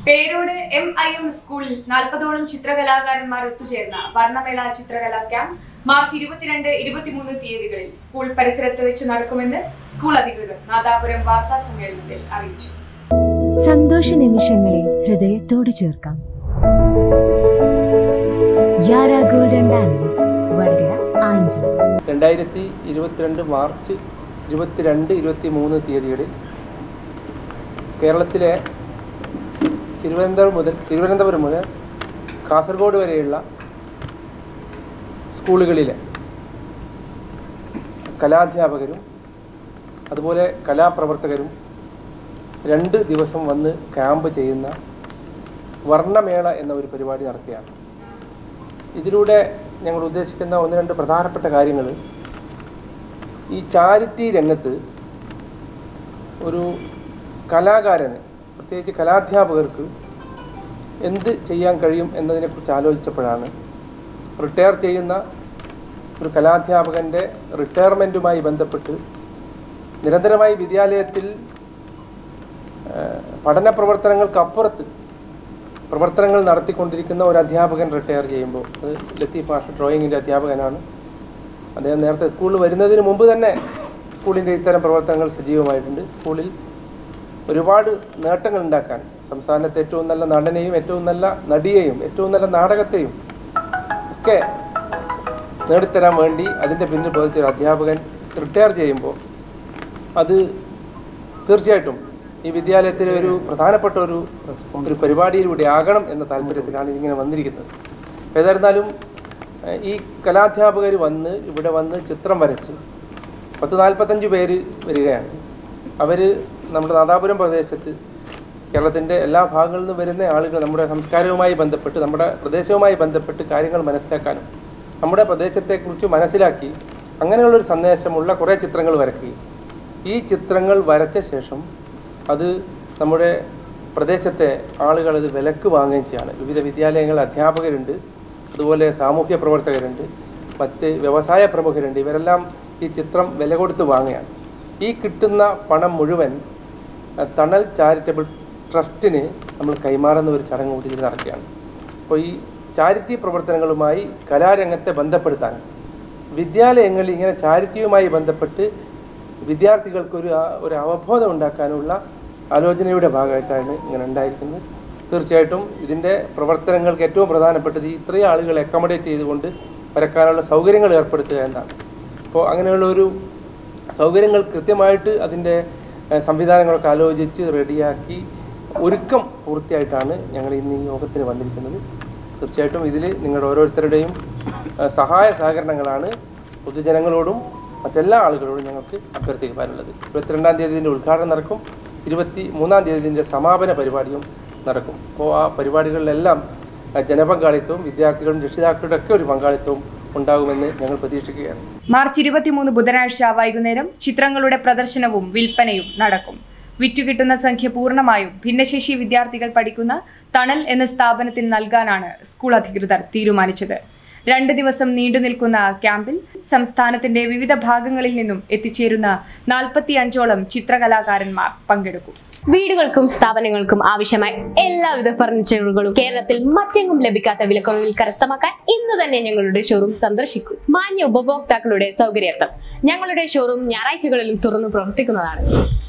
പേരോട് M I M സ്കൂളിൽ നാൽപ്പതോളം ചിത്രകലാകാരന്മാർ ഒത്തുചേർന്ന വർണ്ണമേള ചിത്രകലാ ക്യാമ്പ് മാർച്ച് ഇരുപത്തിരണ്ട് ഇരുപത്തിമൂന്ന് തീയതികളിൽ സ്കൂൾ പരിസരത്ത് വെച്ച് നടക്കുമെന്ന് സ്കൂൾ അധികൃതർ നാദാപുരം വാർത്താ സമ്മേളനത്തിൽ അറിയിച്ചു സന്തോഷ നിമിഷങ്ങളെ ഹൃദയത്തോട് ചേർക്കാം യാര ഗോൾഡൻ ഡയമണ്ട്സ് വടകര ആഞ്ചി രണ്ടായിരത്തി ഇരുപത്തിരണ്ട് മാർച്ച് ഇരുപത്തിരണ്ട് ഇരുപത്തി മൂന്ന് തീയതികളിൽ കേരളത്തിലെ തിരുവനന്തപുരം മുതൽ തിരുവനന്തപുരം മുതൽ കാസർഗോഡ് വരെയുള്ള സ്കൂളുകളിലെ കലാധ്യാപകരും അതുപോലെ കലാപ്രവർത്തകരും രണ്ട് ദിവസം വന്ന് ക്യാമ്പ് ചെയ്യുന്ന വർണ്ണമേള എന്ന ഒരു പരിപാടി നടക്കുകയാണ് ഇതിലൂടെ ഞങ്ങൾ ഉദ്ദേശിക്കുന്ന ഒന്ന് രണ്ട് പ്രധാനപ്പെട്ട കാര്യങ്ങൾ ഈ ചാരിറ്റി രംഗത്ത് ഒരു കലാകാരന് പ്രത്യേകിച്ച് കലാധ്യാപകർക്ക് എന്ത് ചെയ്യാൻ കഴിയും എന്നതിനെക്കുറിച്ച് ആലോചിച്ചപ്പോഴാണ് റിട്ടയർ ചെയ്യുന്ന ഒരു കലാധ്യാപകൻ്റെ റിട്ടയർമെൻറ്റുമായി ബന്ധപ്പെട്ട് നിരന്തരമായി വിദ്യാലയത്തിൽ ആ, പഠന പ്രവർത്തനങ്ങൾക്കപ്പുറത്ത് പ്രവർത്തനങ്ങൾ നടത്തിക്കൊണ്ടിരിക്കുന്ന ഒരു അധ്യാപകൻ റിട്ടയർ ചെയ്യുമ്പോൾ അത് ലത്തീഫ് മാസ്റ്റർ ഡ്രോയിങ്ങിൻ്റെ അധ്യാപകനാണ് അദ്ദേഹം നേരത്തെ സ്കൂളിൽ വരുന്നതിന് മുമ്പ് തന്നെ സ്കൂളിൻ്റെ ഇത്തരം പ്രവർത്തനങ്ങൾ സജീവമായിട്ടുണ്ട് സ്കൂളിൽ ഒരുപാട് നേട്ടങ്ങൾ ഉണ്ടാക്കാൻ സംസ്ഥാനത്തെ ഏറ്റവും നല്ല നടനെയും ഏറ്റവും നല്ല നടിയെയും ഏറ്റവും നല്ല നാടകത്തെയും ഒക്കെ നേടിത്തരാൻ വേണ്ടി അതിൻ്റെ പിന്നിൽ പ്രവർത്തിച്ച ഒരു അധ്യാപകൻ റിട്ടയർ ചെയ്യുമ്പോൾ അത് തീർച്ചയായിട്ടും ഈ വിദ്യാലയത്തിലെ ഒരു പ്രധാനപ്പെട്ട ഒരു ഒരു പരിപാടിയിലൂടെ ആകണം എന്ന താല്പര്യത്തിലാണ് ഇതിങ്ങനെ വന്നിരിക്കുന്നത് ഏതായിരുന്നാലും ഏഹ്, ഈ കലാധ്യാപകർ വന്ന് ഇവിടെ വന്ന് ചിത്രം വരച്ച് പത്ത് നാൽപ്പത്തഞ്ച് പേര് വരികയാണ് അവർ നമ്മുടെ നാദാപുരം പ്രദേശത്ത് കേരളത്തിൻ്റെ എല്ലാ ഭാഗങ്ങളിൽ നിന്നും വരുന്ന ആളുകൾ നമ്മുടെ സംസ്കാരവുമായി ബന്ധപ്പെട്ട് നമ്മുടെ പ്രദേശവുമായി ബന്ധപ്പെട്ട് കാര്യങ്ങൾ മനസ്സിലാക്കാനും നമ്മുടെ പ്രദേശത്തെക്കുറിച്ച് മനസ്സിലാക്കി അങ്ങനെയുള്ളൊരു സന്ദേശമുള്ള കുറേ ചിത്രങ്ങൾ വരയ്ക്കുകയും ഈ ചിത്രങ്ങൾ വരച്ച ശേഷം അത് നമ്മുടെ പ്രദേശത്തെ ആളുകൾ ഇത് വിലക്ക് വാങ്ങുകയും ചെയ്യാണ് വിവിധ വിദ്യാലയങ്ങൾ അധ്യാപകരുണ്ട് അതുപോലെ സാമൂഹ്യ പ്രവർത്തകരുണ്ട് മറ്റ് വ്യവസായ പ്രമുഖരുണ്ട് ഇവരെല്ലാം ഈ ചിത്രം വില കൊടുത്ത് വാങ്ങുകയാണ് ഈ കിട്ടുന്ന പണം മുഴുവൻ അഹ്, തണൽ ചാരിറ്റബിൾ ട്രസ്റ്റിന് നമ്മൾ കൈമാറുന്ന ഒരു ചടങ്ങ് കൂടി ഇതിൽ നടക്കുകയാണ് അപ്പോൾ ഈ ചാരിറ്റി പ്രവർത്തനങ്ങളുമായി കലാരംഗത്തെ ബന്ധപ്പെടുത്താൻ വിദ്യാലയങ്ങളിൽ ഇങ്ങനെ ചാരിറ്റിയുമായി ബന്ധപ്പെട്ട് വിദ്യാർത്ഥികൾക്ക് ഒരു ആ- ഒരു അവബോധം ഉണ്ടാക്കാനുള്ള ആലോചനയുടെ ഭാഗമായിട്ടാണ് ഇങ്ങനെ ഉണ്ടായിരിക്കുന്നത് തീർച്ചയായിട്ടും ഇതിൻ്റെ പ്രവർത്തനങ്ങൾക്ക് ഏറ്റവും പ്രധാനപ്പെട്ടത് ഈ ഇത്രയും ആളുകളെ അക്കോമഡേറ്റ് ചെയ്തുകൊണ്ട് വരക്കാനുള്ള സൗകര്യങ്ങൾ ഏർപ്പെടുത്തുക എന്നാണ് അപ്പോൾ അങ്ങനെയുള്ള ഒരു സൗകര്യങ്ങൾ കൃത്യമായിട്ട് അതിൻ്റെ ഏഹ്, സംവിധാനങ്ങളൊക്കെ ആലോചിച്ച് റെഡിയാക്കി ഒരുക്കം പൂർത്തിയായിട്ടാണ് ഞങ്ങൾ ഇന്ന് ഈ യോഗത്തിന് വന്നിരിക്കുന്നത് തീർച്ചയായിട്ടും ഇതിൽ നിങ്ങളുടെ ഓരോരുത്തരുടെയും ഏഹ്, സഹായ സഹകരണങ്ങളാണ് പൊതുജനങ്ങളോടും മറ്റെല്ലാ ആളുകളോടും ഞങ്ങൾക്ക് അഭ്യർത്ഥിക്കാനുള്ളത് ഇരുപത്തിരണ്ടാം തീയതി ഇതിൻ്റെ ഉദ്ഘാടനം നടക്കും ഇരുപത്തി മൂന്നാം തീയതി ഇതിൻ്റെ സമാപന പരിപാടിയും നടക്കും അപ്പോൾ ആ പരിപാടികളിലെല്ലാം ഏഹ്, ജനപങ്കാളിത്തവും വിദ്യാർത്ഥികളും രക്ഷിതാക്കളുടെ ഒക്കെ ഒരു പങ്കാളിത്തവും ഉണ്ടാകുമെന്ന് ഞങ്ങൾ പ്രതീക്ഷിക്കുകയാണ് മാർച്ച് ഇരുപത്തിമൂന്ന് ബുധനാഴ്ച വൈകുന്നേരം ചിത്രങ്ങളുടെ പ്രദർശനവും വിൽപ്പനയും നടക്കും വിറ്റുകിട്ടുന്ന സംഖ്യ പൂർണ്ണമായും ഭിന്നശേഷി വിദ്യാർത്ഥികൾ പഠിക്കുന്ന തണൽ എന്ന സ്ഥാപനത്തിന് നൽകാനാണ് സ്കൂൾ അധികൃതർ തീരുമാനിച്ചത് രണ്ട് ദിവസം നീണ്ടു നിൽക്കുന്ന ക്യാമ്പിൽ സംസ്ഥാനത്തിന്റെ വിവിധ ഭാഗങ്ങളിൽ നിന്നും എത്തിച്ചേരുന്ന നാൽപ്പത്തി അഞ്ചോളം ചിത്രകലാകാരന്മാർ പങ്കെടുക്കും വീടുകൾക്കും സ്ഥാപനങ്ങൾക്കും ആവശ്യമായ എല്ലാവിധ ഫർണിച്ചറുകളും കേരളത്തിൽ മറ്റെങ്ങും ലഭിക്കാത്ത വിലക്കുറവിൽ കരസ്ഥമാക്കാൻ ഇന്ന് തന്നെ ഞങ്ങളുടെ ഷോറൂം സന്ദർശിക്കൂ മാന്യ ഉപഭോക്താക്കളുടെ സൗകര്യാർത്ഥം ഞങ്ങളുടെ ഷോറൂം ഞായറാഴ്ചകളിലും തുറന്നു പ്രവർത്തിക്കുന്നതാണ്